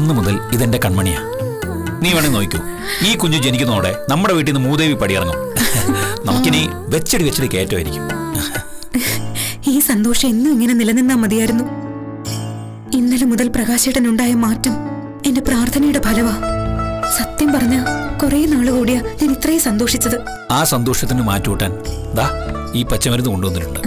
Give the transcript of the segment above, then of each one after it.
അന്ന് മുതൽ ഇതെന്റെ കൺമണിയാ നീ വേണേ നോക്കൂ ഈ കുഞ്ഞു ജനിക്കുന്നതോടെ നമ്മുടെ വീട്ടിൽ നിന്ന് മൂദേവി പടിയിറങ്ങും നമുക്കിനി വെച്ചടി വെച്ചടി കയറ്റമായിരിക്കും ഈ സന്തോഷം എന്നും ഇങ്ങനെ നിലനിന്നാ മതിയായിരുന്നു ഇന്നലെ മുതൽ പ്രകാശേട്ടനുണ്ടായ മാറ്റം എന്റെ പ്രാർത്ഥനയുടെ ഫലവാ സത്യം പറഞ്ഞ കുറെ നാള് കൂടിയാ ഞാൻ ഇത്രയും സന്തോഷിച്ചത് ആ സന്തോഷത്തിന് മാറ്റുകൂട്ടാൻ ദാ ഈ പച്ചമരുന്ന് കൊണ്ടുവന്നിട്ടുണ്ട്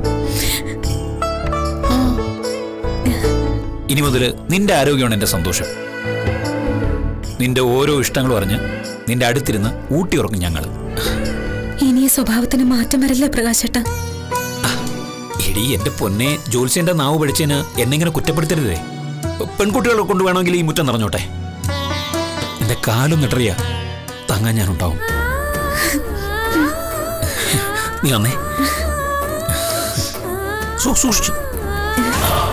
ഇനി മുതൽ നിന്റെ ആരോഗ്യമാണ് എന്റെ സന്തോഷം നിന്റെ ഓരോ ഇഷ്ടങ്ങളും അറിഞ്ഞ് നിന്റെ അടുത്തിരുന്ന് ഊട്ടി ഉറങ്ങും ഞങ്ങൾ ഇനി ഈ സ്വഭാവത്തിന് മാറ്റം വരല്ലേ പ്രകാശേട്ട എടി എന്റെ പൊന്നെ ജോത്സ്യന്റെ നാവ് പഠിച്ചതിന് എന്നെ ഇങ്ങനെ കുറ്റപ്പെടുത്തരുതേ പെൺകുട്ടികളെ കൊണ്ട് വേണമെങ്കിൽ ഈ മുറ്റം നിറഞ്ഞോട്ടെ എന്റെ കാലും നിട്ടറിയ താങ്ങാൻ ഞാനുണ്ടാവും നീ വന്നേ സൂ- സൂക്ഷിച്ചു